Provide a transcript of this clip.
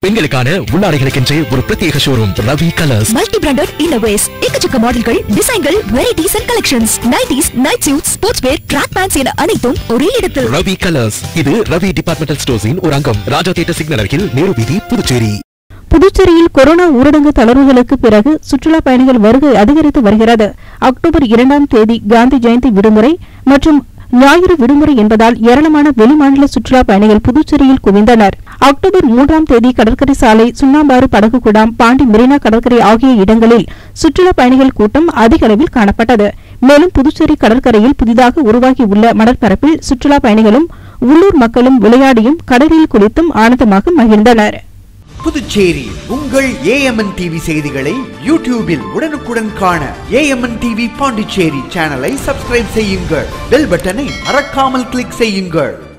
பெண்களுக்கான உள்ளாடைகளுக்கென்றே ஒரு பிரத்யேக showroom Ravi Colours multi branded innerwears எக்கச்சக்க மாடல்கள் டிசைன்கள் varieties and collections nighties night suit sports wear track pants என அனைத்தும் ஒரே இடத்தில் ரவி கலர்ஸ் இது ரவி டிபார்ட்மெண்டல் ஸ்டோர்ஸின் ஒரு அங்கம் ராஜா தியேட்டர் சிக்னல் அருகில் நேரு வீதி புதுச்சேரி புதுச்சேரியில் கொரோனா ஊரடங்கு தளர்வுகளுக்கு பிறகு சுற்றுலா பயணிகள் வருகை அதிகரித்து வருகிறது அக்டோபர் இரண்டாம் தேதி காந்தி ஜெயந்தி விடுமுறை மற்றும் ஞாயிறு விடுமுறை என்பதால் ஏராளமான வெளிமாநில சுற்றுலா பயணிகள் புதுச்சேரியில் குவிந்தனர் அக்டோபர் மூன்றாம் தேதி கடற்கரை சாலை சுண்ணாம்பாறு படகு குடாம் பாண்டி மெரினா கடற்கரை ஆகிய இடங்களில் சுற்றுலா பயணிகள் கூட்டம் அதிக அளவில் காணப்பட்டது மேலும் புதுச்சேரி கடற்கரையில் புதிதாக உருவாகியுள்ள மணற்பரப்பில் சுற்றுலா பயணிகளும் உள்ளூர் மக்களும் விளையாடியும் கடலில் குளித்தும் ஆனந்தமாக மகிழ்ந்தனர் புதுச்சேரி உங்கள் ஏஎம்என் டிவி செய்திகளை யூடியூபில் உடனுக்குடன் காண ஏஎம்என் டிவி பாண்டிச்சேரி சேனலை சப்ஸ்கிரைப் செய்யுங்கள் பெல் பட்டனை மறக்காமல் கிளிக் செய்யுங்கள்